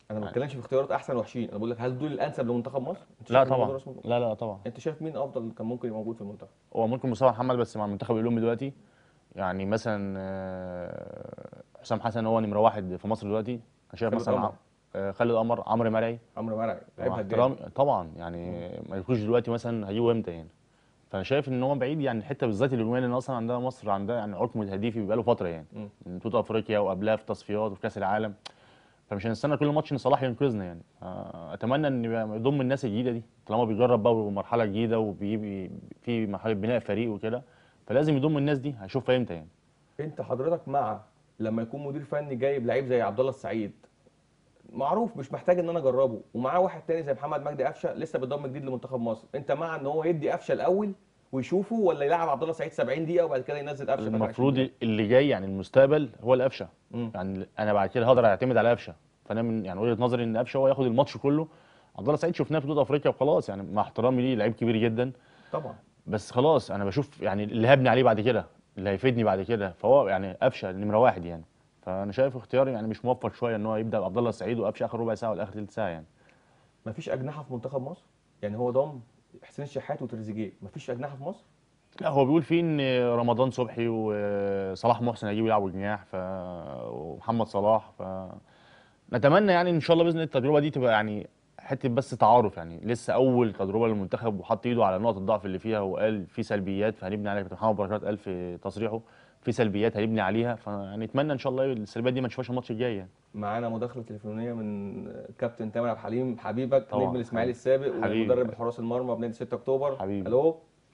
انا ما بتكلمش في اختيارات احسن وحشين انا بقول لك هل دول الانسب لمنتخب مصر انت لا شايف إن طبعا دول اسمه- لا لا طبعا انت شايف مين افضل كان ممكن يبقى موجود في المنتخب هو ممكن مصطفى محمد بس مع المنتخب الاولمبي دلوقتي يعني مثلا آه، حسام حسن هو نمره واحد في مصر دلوقتي انا شايف خالد مثلا قمر. عم- آه، خالد قمر عمرو مرعي عمرو مرعي لعيب مع هداف احترامي طبعا يعني ما يكونش دلوقتي مثلا هيجيبوا امتى يعني فانا شايف ان هو بعيد يعني الحته بالذات الاولمبيه لان اصلا عندها مصر عندها يعني عقم تهديفي بقاله فتره يعني مم. من بطوله افريقيا وقبلها في تصفيات وفي كاس العالم فمش هنستنى كل ماتش ان صلاح ينقذنا يعني آه، اتمنى ان يبقى يضم الناس الجديده دي طالما بيجرب بقى مرحله جديده وبيجي في مرحله بناء فريق وكده فلازم يضم الناس دي هشوفها امتى يعني انت حضرتك مع لما يكون مدير فني جايب لعيب زي عبد الله السعيد معروف مش محتاج ان انا اجربه ومعاه واحد تاني زي محمد مجدي قفشه لسه بيضم جديد لمنتخب مصر انت مع ان هو يدي قفشه الاول ويشوفه ولا يلعب عبد الله السعيد 70 دقيقه وبعد كده ينزل قفشه في آخر 20 المفروض دقيقة؟ اللي جاي يعني المستقبل هو القفشه مم. يعني انا بعد كده هقدر اعتمد على قفشه فانا من يعني وجهه نظري ان قفشه هو ياخد الماتش كله عبد الله السعيد شفناه في بطوله افريقيا وخلاص يعني مع احترامي ليه لعيب كبير جدا طبعا بس خلاص انا بشوف يعني اللي هبني عليه بعد كده اللي هيفيدني بعد كده فهو يعني قفشه نمره واحد يعني فانا شايف اختياري يعني مش موفق شويه ان هو يبدا بعبد الله السعيد وقفشه اخر ربع ساعه ولا اخر ثلث ساعه يعني مفيش اجنحه في منتخب مصر يعني هو ضم حسين الشحات وتريزيجيه مفيش اجنحه في مصر لا هو بيقول فيه ان رمضان صبحي وصلاح محسن هيجيبوا يلعبوا جناح ف ومحمد صلاح ف نتمنى يعني ان شاء الله باذن الله التجربه دي تبقى يعني حته بس تعارف يعني لسه اول تجربه للمنتخب وحط ايده على نقط الضعف اللي فيها وقال في سلبيات فهنبني عليها كابتن محمد بركات قال في تصريحه في سلبيات هنبني عليها فيعني نتمنى ان شاء الله السلبيات دي ما نشوفهاش الماتش الجاي يعني معانا مداخله تليفونيه من كابتن تامر عبد الحليم حبيبك طبعاً. نجم الاسماعيلي السابق حبيبي. ومدرب الحراس المرمى بنادي 6 اكتوبر حبيبي. الو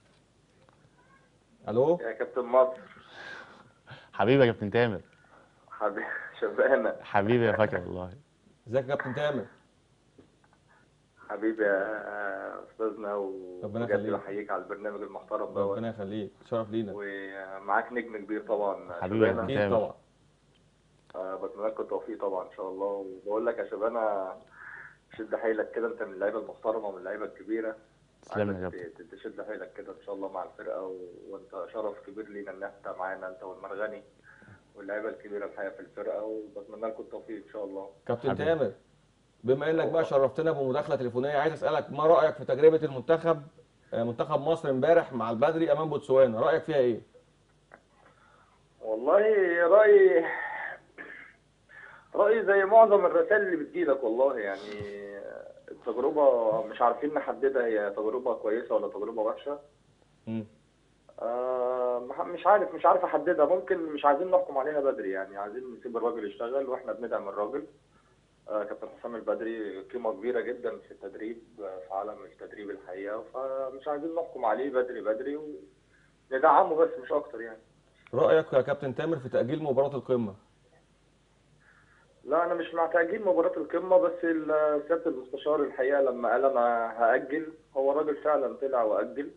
الو يا كابتن مصر حبيبي يا كابتن تامر حبيبي شبانة حبيبي يا فاكر والله ازيك يا كابتن تامر حبيبي يا استاذنا ربنا وبجد يخليك. بحييك على البرنامج المحترم دوت ربنا يخليك شرف لينا ومعاك نجم كبير طبعا حبيبي يا شبانة. كابتن تامر آه، بتمنى لكم التوفيق طبعا ان شاء الله وبقول لك يا شبانة شد حيلك كده انت من اللعيبه المحترمه ومن اللعيبه الكبيره تسلم لي يا عايزك ت- تشد حيلك كده ان شاء الله مع الفرقه و... وانت شرف كبير لينا ان انت معانا انت والمرغني واللعيبه الكبيره الحقيقه في الفرقه وبتمنى لكم التوفيق ان شاء الله كابتن حبيبي. تامر بما انك بقى شرفتنا بمداخله تليفونيه عايز اسالك ما رايك في تجربه المنتخب آه، منتخب مصر امبارح مع البدري امام بوتسوانا رايك فيها ايه والله رأيي رأيي زي معظم الرسائل اللي بتجيلك والله يعني التجربة مش عارفين نحددها هي تجربة كويسة ولا تجربة وحشة مم. آه مح- مش عارف مش عارف احددها ممكن مش عايزين نحكم عليها بدري يعني عايزين نسيب الراجل يشتغل واحنا بندعم الراجل آه كابتن حسام البدري قيمة كبيرة جدا في التدريب آه، في عالم التدريب الحقيقة فمش عايزين نحكم عليه بدري بدري وندعمه بس مش أكتر يعني رايك يا كابتن تامر في تاجيل مباراه القمه لا انا مش مع تاجيل مباراه القمه بس ال- سياده المستشار الحقيقه لما قال انا هاجل هو الراجل فعلا طلع واجل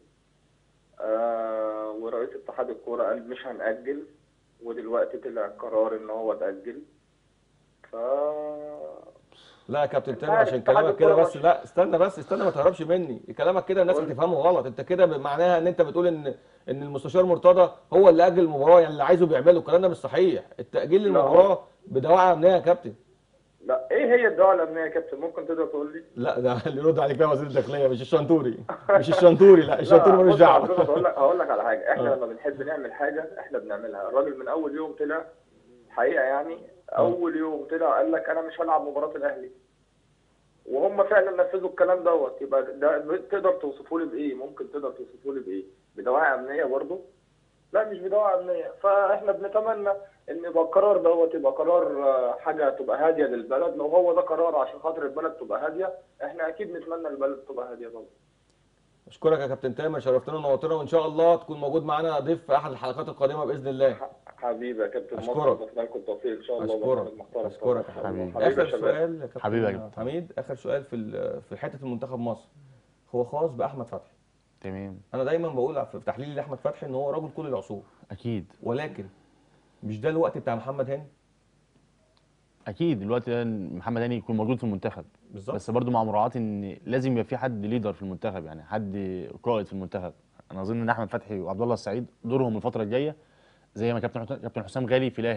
آه ورئيس اتحاد الكوره قال مش هنأجل ودلوقتي طلع قرار ان هو تأجل ف لا يا كابتن أنت تامر عارف عشان اتحاد كلامك كده الكورة بس مش- لا استنى بس استنى ما تهربش مني كلامك كده الناس قول. هتفهمه غلط انت كده معناها ان انت بتقول ان ان المستشار مرتضى هو اللي اجل المباراه يعني اللي عايزه بيعمله الكلام ده مش صحيح التاجيل لا. للمباراه بدواعي امنيه يا كابتن لا ايه هي الدعوه الامنيه يا كابتن ممكن تقدر تقول لي لا ده اللي يرد عليك بقى وزير الداخليه مش الشنتوري مش الشنتوري لا الشنتوري ملوش بص دعوه حضرتك هقول لك هقول لك على حاجه احنا آه. لما بنحب نعمل حاجه احنا بنعملها الراجل من اول يوم طلع حقيقه يعني اول يوم طلع قال لك انا مش هلعب مباراه الاهلي وهم فعلا نفذوا الكلام دوت يبقى ده تقدر توصفه لي بايه ممكن تقدر توصفه لي بايه بدواعي امنيه برضه لا مش بدواعي امنيه فاحنا بنتمنى ان يبقى القرار دوت يبقى قرار آه، حاجه تبقى هاديه للبلد لو هو ده قرار عشان خاطر البلد تبقى هاديه احنا اكيد نتمنى البلد تبقى هاديه طبعا اشكرك يا كابتن تامر شرفتنا ونورتنا وان شاء الله تكون موجود معانا ضيف في احد الحلقات القادمه باذن الله حبيبي يا كابتن مصر أشكرك. بتمنى لكم التوفيق ان شاء الله اشكرك برنامج محترم اشكرك طبعاً. يا حبيبي حبيبي يا اخر شباب. سؤال يا كابتن حبيبي يا كابتن. حميد اخر سؤال في ال- في حته المنتخب مصر هو خاص باحمد فتحي تمام انا دايما بقول في تحليلي لاحمد فتحي ان هو رجل كل العصور اكيد ولكن مش ده الوقت بتاع محمد هاني اكيد الوقت ده محمد هاني يكون موجود في المنتخب بالظبط بس برضو مع مراعاه ان لازم يبقى في حد ليدر في المنتخب يعني حد قائد في المنتخب انا اظن ان احمد فتحي وعبد الله السعيد دورهم الفتره الجايه زي ما كابتن حسام- كابتن حسام غالي في الاهلي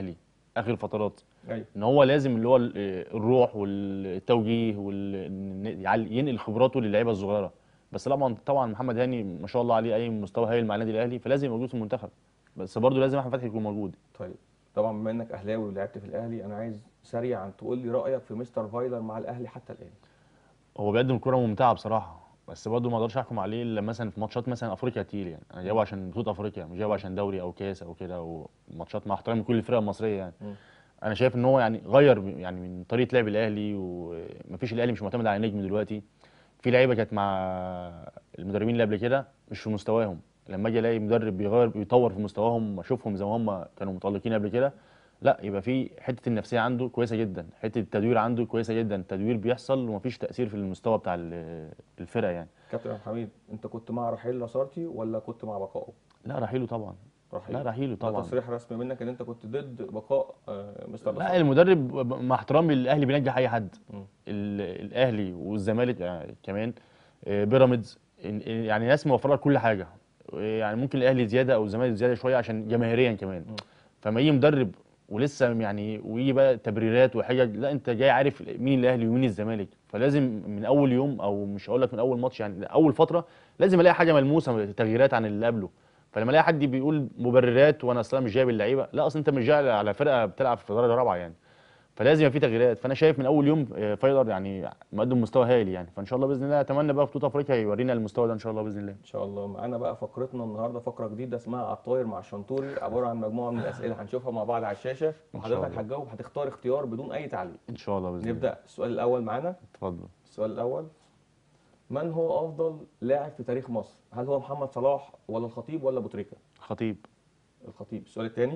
اخر فترات ايوه ان هو لازم اللي هو ال- الروح والتوجيه وال ينقل خبراته للعيبه الصغيره بس طبعا طبعا محمد هاني ما شاء الله عليه اي مستوى هايل مع النادي الاهلي فلازم يبقى موجود في المنتخب بس برضه لازم احمد فتحي يكون موجود طيب طبعا بما انك اهلاوي ولعبت في الاهلي انا عايز سريعا تقول لي رايك في مستر فايلر مع الاهلي حتى الان هو بيقدم كرة ممتعة بصراحة بس برضه ما اقدرش احكم عليه الا مثلا في ماتشات مثلا افريقيا كتير يعني انا جايبه عشان بطولة افريقيا مش جايبه عشان دوري او كاس او كده وماتشات مع احترامي كل الفرق المصرية يعني مم. انا شايف ان هو يعني غير يعني من طريقة لعب الاهلي ومفيش الاهلي مش معتمد على نجم دلوقتي في لعيبة كانت مع المدربين اللي قبل كده مش في مستواهم لما اجي الاقي مدرب بيغير بيطور في مستواهم اشوفهم زي ما هم كانوا متألقين قبل كده لا يبقى في حته النفسيه عنده كويسه جدا حته التدوير عنده كويسه جدا التدوير بيحصل ومفيش تاثير في المستوى بتاع ال- الفرقه يعني كابتن عبد الحميد انت كنت مع رحيل لاسارتي ولا كنت مع بقائه لا رحيله طبعا رحيل لا رحيله ده طبعا تصريح رسمي منك ان انت كنت ضد بقاء آه، مستر لا لاسارتي المدرب مع احترامي الاهلي بينجح اي حد مم. ال- الاهلي والزمالك يعني كمان آه، بيراميدز ال- ال- يعني ناس موفره لك كل حاجه آه، يعني ممكن الاهلي زياده او الزمالك زياده شويه عشان جماهيريا كمان مم. فما يجي مدرب ولسه يعني ويجي بقى تبريرات وحجج لا انت جاي عارف مين الاهلي ومين الزمالك فلازم من اول يوم او مش هقول لك من اول ماتش يعني اول فتره لازم الاقي حاجه ملموسه تغييرات عن اللي قبله فلما الاقي حد بيقول مبررات وانا اصلا مش جايب اللعيبه لا اصل انت مش جاي على فرقه بتلعب في درجه رابعه يعني فلازم يبقى في تغييرات فانا شايف من اول يوم آه، فايلر يعني مقدم مستوى هايل يعني فان شاء الله باذن الله اتمنى بقى في بطوله افريقيا يورينا المستوى ده ان شاء الله باذن الله ان شاء الله معانا بقى فقرتنا النهارده فقره جديده اسمها على الطاير مع الشنطوري عباره عن مجموعه من الاسئله هنشوفها مع بعض على الشاشه وحضرتك الله. هتجاوب هتختار اختيار بدون اي تعليق ان شاء الله باذن الله نبدا السؤال الاول معانا اتفضل السؤال الاول من هو افضل لاعب في تاريخ مصر هل هو محمد صلاح ولا الخطيب ولا ابو تريكه خطيب الخطيب السؤال الثاني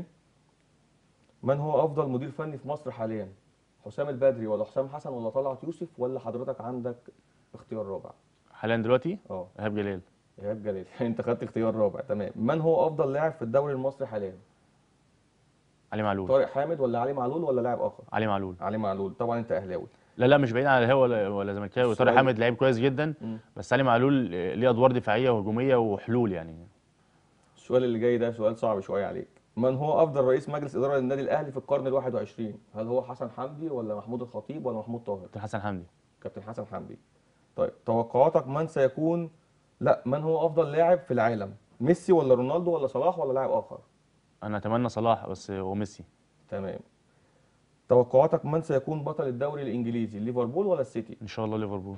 من هو افضل مدير فني في مصر حاليا حسام البدري ولا حسام حسن ولا طلعت يوسف ولا حضرتك عندك اختيار رابع حاليا دلوقتي اه ايهاب جلال ايهاب جلال انت خدت اختيار رابع تمام من هو افضل لاعب في الدوري المصري حاليا علي معلول طارق حامد ولا علي معلول ولا لاعب اخر علي معلول علي معلول طبعا انت اهلاوي لا لا مش بعيد عن الهوا ولا ولا زملكاوي السؤال- طارق حامد لعيب كويس جدا مم. بس علي معلول آه، ليه ادوار دفاعيه وهجوميه وحلول يعني السؤال اللي جاي ده سؤال صعب شويه عليك من هو افضل رئيس مجلس اداره للنادي الاهلي في القرن ال21 هل هو حسن حمدي ولا محمود الخطيب ولا محمود طاهر كابتن حسن حمدي كابتن حسن حمدي طيب توقعاتك من سيكون لا من هو افضل لاعب في العالم ميسي ولا رونالدو ولا صلاح ولا لاعب اخر انا اتمنى صلاح بس هو ميسي تمام توقعاتك من سيكون بطل الدوري الانجليزي ليفربول ولا السيتي ان شاء الله ليفربول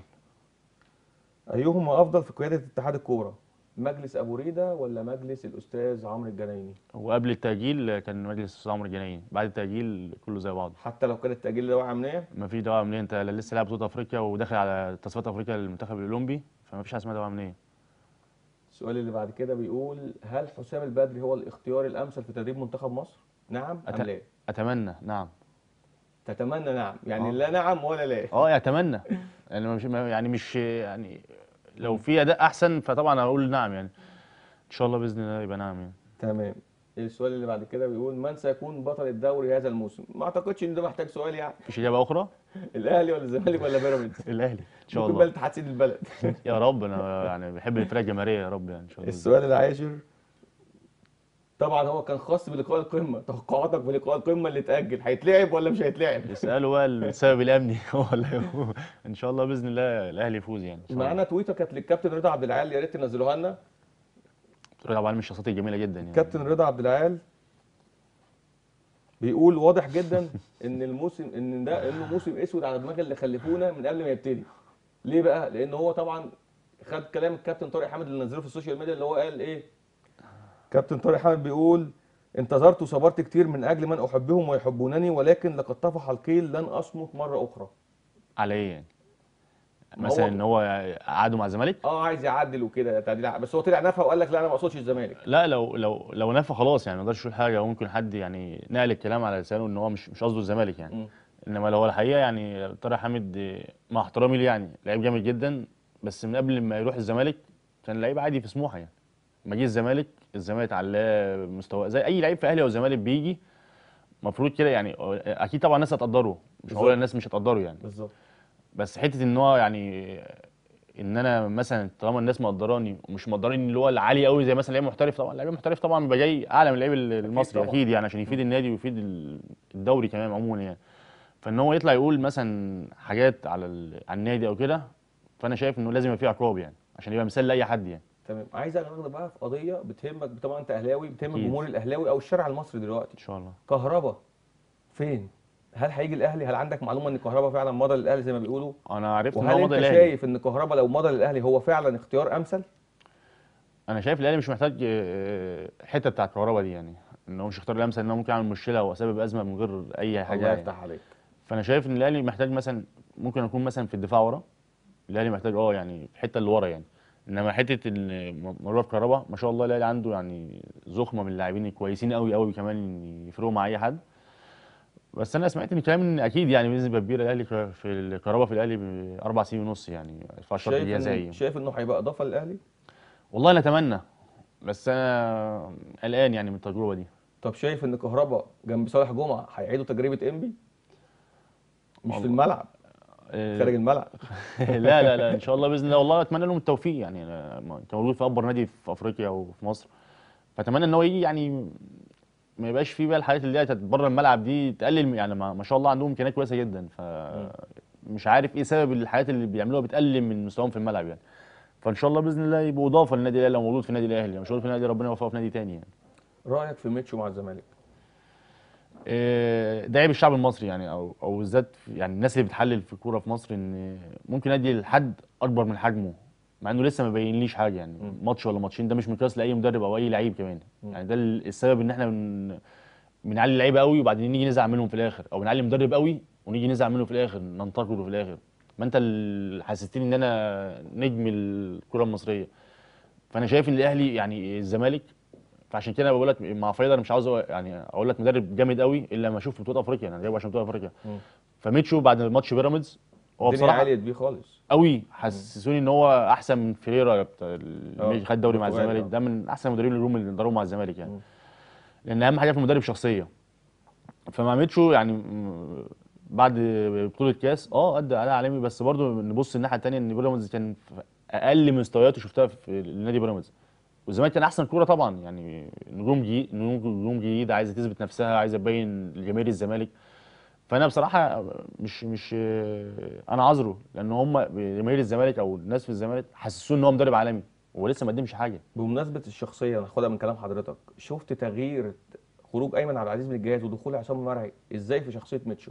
ايهما افضل في قياده اتحاد الكوره مجلس ابو ريده ولا مجلس الاستاذ عمرو الجنايني وقبل التأجيل آه، كان مجلس الاستاذ عمرو الجنايني بعد التأجيل كله زي بعض حتى لو كان التاجيل ده واقع منيه ما في دواء منين انت لا لسه لاعب بطوله افريقيا وداخل على تصفيات افريقيا للمنتخب الاولمبي فما فيش حاجه اسمها دواء منين السؤال اللي بعد كده بيقول هل حسام البدري هو الاختيار الامثل في تدريب منتخب مصر نعم ام أت- لا اتمنى نعم تتمنى نعم يعني آه. لا نعم ولا لا اه اتمنى يعني مش يعني مش يعني لو في اداء احسن فطبعا هقول نعم يعني ان شاء الله باذن الله يبقى نعم يعني تمام السؤال اللي بعد كده بيقول من سيكون بطل الدوري هذا الموسم ما اعتقدش ان ده محتاج سؤال يعني مفيش اجابه اخرى الاهلي ولا الزمالك ولا بيراميدز الاهلي ان شاء ممكن الله بقى اتحاد سيد البلد يا رب انا يعني بحب الفرق الجماهيريه يا رب يعني ان شاء الله السؤال العاشر طبعا هو كان خاص بلقاء القمه توقعاتك بلقاء القمه اللي اتاجل هيتلعب ولا مش هيتلعب اسالوا بقى السبب الامني هو ولا هو ان شاء الله باذن الله الاهلي يفوز يعني إن شاء الله. معانا تويتر كانت للكابتن رضا عبد العال يا ريت تنزلوها لنا رضا عبد العال من الشخصيات الجميله جدا يعني كابتن رضا عبد العال بيقول واضح جدا ان الموسم ان ده انه موسم اسود على دماغ اللي خلفونا من قبل ما يبتدي ليه بقى لان هو طبعا خد كلام الكابتن طارق حامد اللي نزله في السوشيال ميديا اللي هو قال ايه كابتن طارق حامد بيقول انتظرت وصبرت كتير من اجل من احبهم ويحبونني ولكن لقد طفح القيل لن اصمت مره اخرى على ايه يعني ما مثلا هو- ان هو قعدوا مع الزمالك اه عايز يعدل وكده تعديل بس هو طلع نفى وقال لك لا انا ما اقصدش الزمالك لا لو لو لو نفى خلاص يعني ما يقدرش يقول حاجه ممكن حد يعني نقل الكلام على لسانه ان هو مش مش قصده الزمالك يعني مم. انما لو الحقيقه يعني طارق حامد آه، مع احترامي ليه يعني لعيب جامد جدا بس من قبل ما يروح الزمالك كان لعيب عادي في سموحه يعني لما جه الزمالك الزمالك علاه مستوى زي اي لعيب في اهلي او زمالك بيجي المفروض كده يعني آه، اكيد طبعا الناس هتقدره مش هقول بالظبط. الناس مش هتقدره يعني بالظبط بس حته ان هو يعني ان انا مثلا طالما الناس مقدراني ومش مقدراني اللي هو العالي قوي زي مثلا لعيب محترف طبعا لعيب محترف طبعا بيبقى جاي اعلى من اللعيب المصري طبعاً. اكيد يعني عشان يفيد النادي ويفيد ال- الدوري كمان عموما يعني فان هو يطلع يقول مثلا حاجات على ال- على النادي او كده فانا شايف انه لازم يبقى فيه عقاب يعني عشان يبقى مثال لاي حد يعني تمام عايز اخد بقى في قضيه بتهمك طبعا انت اهلاوي بتهم أكيد. الجمهور الاهلاوي او الشارع المصري دلوقتي ان شاء الله كهربا فين هل هيجي الاهلي هل عندك معلومه ان كهربا فعلا مضى للاهلي زي ما بيقولوا انا عرفت ان وهل هو انت مضى الاهلي شايف ان كهربا لو مضى للاهلي هو فعلا اختيار امثل انا شايف الاهلي مش محتاج آه، حته بتاع الكهرباء دي يعني ان هو مش اختار الامثل ان هو ممكن يعمل مشكله او سبب ازمه من غير اي حاجه الله يعني. يفتح عليك فانا شايف ان الاهلي محتاج مثلا ممكن يكون مثلا في الدفاع ورا الاهلي محتاج اه يعني في الحته اللي ورا يعني انما حته ان مروه كهربا ما شاء الله الاهلي عنده يعني زخمه من اللاعبين الكويسين قوي قوي كمان يفرقوا مع اي حد بس انا سمعت ان كلام ان اكيد يعني بنسبه كبيره الاهلي ك- في الكهرباء في الاهلي باربع سنين ونص يعني يدفع شرط شايف جزائي إن شايف انه هيبقى اضافه للاهلي والله انا اتمنى بس انا قلقان يعني من التجربه دي طب شايف ان كهربا جنب صالح جمعه هيعيدوا تجربه انبي مش في والله. الملعب آه، خارج الملعب لا لا لا ان شاء الله باذن الله والله اتمنى لهم التوفيق يعني أنا م- كان موجود في اكبر نادي في افريقيا وفي مصر فاتمنى ان هو يجي يعني ما يبقاش فيه بقى الحاجات اللي هي بتاعت بره الملعب دي تقلل يعني ما, ما شاء الله عندهم امكانيات كويسه جدا فمش عارف ايه سبب الحاجات اللي بيعملوها بتقلل من مستواهم في الملعب يعني فان شاء الله باذن الله يبقوا اضافه للنادي الاهلي لو موجود في النادي الاهلي مش موجود في النادي ربنا يوفقه في نادي تاني يعني رايك في ميتشو مع الزمالك آه، ده عيب الشعب المصري يعني او او بالذات في- يعني الناس اللي بتحلل في الكوره في مصر ان ممكن ادي لحد اكبر من حجمه مع انه لسه ما بينليش حاجه يعني ماتش ولا ماتشين ده مش مقياس لاي مدرب او اي لعيب كمان يعني ده ال- السبب ان احنا بن بنعلي اللعيبه قوي وبعدين نيجي نزعل منهم في الاخر او بنعلي مدرب قوي ونيجي نزعل منه في الاخر ننتقده في الاخر ما انت اللي حسستني ان انا نجم الكره المصريه فانا شايف ان الاهلي يعني الزمالك فعشان كده بقول لك مع فايلر مش عاوز أقول- يعني اقول لك مدرب جامد قوي الا لما اشوف بطوله افريقيا انا جايبه عشان بطوله افريقيا مم. فميتشو بعد ماتش بيراميدز هو الدنيا بصراحه عليت بيه خالص قوي حسسوني ان هو احسن من فيريرا بتاع ال- آه، اللي خد دوري مع برتغالي، الزمالك آه. ده من احسن المدربين اللي هم اللي ضربوا مع الزمالك يعني مم. لان اهم حاجه في المدرب شخصيه فمع ميتشو يعني م- بعد بطوله كاس اه ادى اداء عالمي بس برضه نبص الناحيه الثانيه ان بيراميدز كان في اقل مستوياته شفتها في النادي بيراميدز والزمالك كان احسن كوره طبعا يعني نجوم جديد نجوم جديده عايزه تثبت نفسها عايزه تبين لجماهير الزمالك فانا بصراحه مش مش انا عذره لان هم جماهير الزمالك او الناس في الزمالك حسسوه ان هو مدرب عالمي هو لسه ما قدمش حاجه بمناسبه الشخصيه ناخدها من كلام حضرتك شفت تغيير خروج ايمن عبد العزيز من الجهاز ودخول عصام المرعي ازاي في شخصيه ميتشو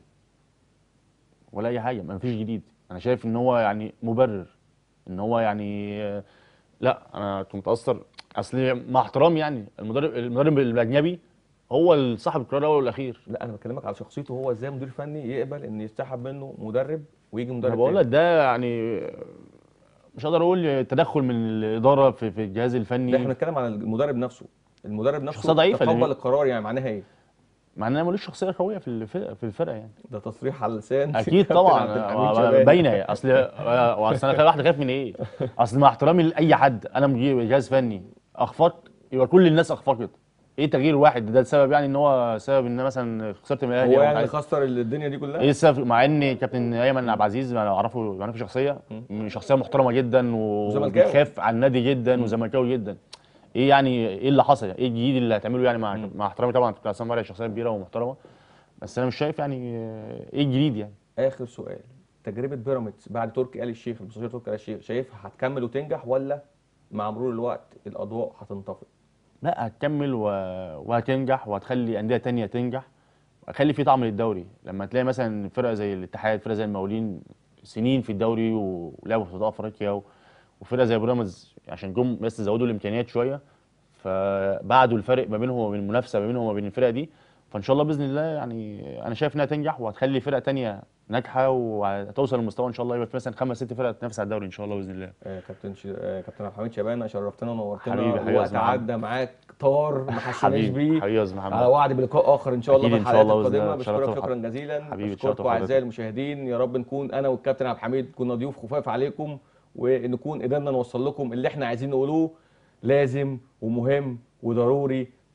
ولا اي حاجه ما فيش جديد انا شايف ان هو يعني مبرر ان هو يعني آه، لا انا كنت متاثر اصل مع احترامي يعني المدرب المدرب الاجنبي هو صاحب القرار الاول والاخير لا انا بكلمك على شخصيته هو ازاي مدير فني يقبل ان يسحب منه مدرب ويجي مدرب انا بقول تاني. لك ده يعني مش هقدر اقول تدخل من الاداره في, في الجهاز الفني لا احنا بنتكلم على المدرب نفسه المدرب نفسه شخصية ضعيفة لأن- تقبل القرار يعني معناها ايه مع ان انا ماليش شخصيه قويه في الفرقه في الفرقه يعني ده تصريح على اللسان اكيد كابتن طبعا عبد الحميد آه، شبانة. باينه يعني. اصل آه، اصل انا خايف واحد خايف من ايه اصل مع احترامي لاي حد انا مجي- جهاز فني اخفقت يبقى كل الناس اخفقت ايه تغيير واحد ده السبب يعني ان هو سبب ان أنا مثلا خسرت من الاهلي هو أو يعني عايز- خسر الدنيا دي كلها ايه السبب مع ان كابتن ايمن عبد العزيز انا اعرفه اعرفه شخصيه شخصيه محترمه جدا وزملكاوي. وبيخاف على النادي جدا وزملكاوي جدا ايه يعني ايه اللي حصل ايه الجديد اللي هتعمله يعني مع مع احترامي طبعا كابتن عصام مرعي شخصيه كبيره ومحترمه بس انا مش شايف يعني آه، ايه الجديد يعني اخر سؤال تجربه بيراميدز بعد تركي آل الشيخ المستشار تركي آل الشيخ شايفها هتكمل وتنجح ولا مع مرور الوقت الاضواء هتنطفئ لا هتكمل و... وهتنجح وهتخلي انديه تانية تنجح هتخلي في طعم للدوري لما تلاقي مثلا فرقه زي الاتحاد فرقه زي المقاولين سنين في الدوري ولعبوا في بطولات افريقيا و... وفرقه زي بيراميدز عشان جم بس زودوا الامكانيات شويه فبعدوا الفرق ما بينهم وبين المنافسه ما بينهم وما بين الفرقه دي فان شاء الله باذن الله يعني انا شايف انها تنجح وهتخلي فرقه تانية ناجحه وهتوصل لمستوى ان شاء الله يبقى في مثلا خمس ست فرق تنافس على الدوري ان شاء الله باذن الله آه كابتن ش... آه كابتن عبد الحميد شبانه شرفتنا ونورتنا حبيبي، حبيبي يا وقت أستاذ محمد. عدى معاك طار ما حسيناش حبيبي بيه حبيبي يا استاذ محمد على وعد بلقاء اخر ان شاء الله أكيد في إن شاء الحلقات الله بإذن القادمه الله. بشكرك اتشرفت شكرا بحضرتك. جزيلا حبيبي، اتشرفت بشكركم بحضرتك. اعزائي المشاهدين يا رب نكون انا والكابتن عبد الحميد كنا ضيوف خفاف عليكم ونكون قدرنا نوصل لكم اللي احنا عايزين نقولوه لازم ومهم وضروري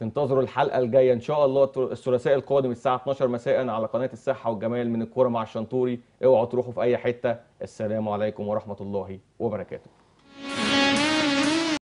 تنتظروا الحلقه الجايه ان شاء الله الثلاثاء القادم الساعه 12 مساء على قناه الصحه والجمال من الكوره مع الشنطوري اوعوا تروحوا في اي حته السلام عليكم ورحمه الله وبركاته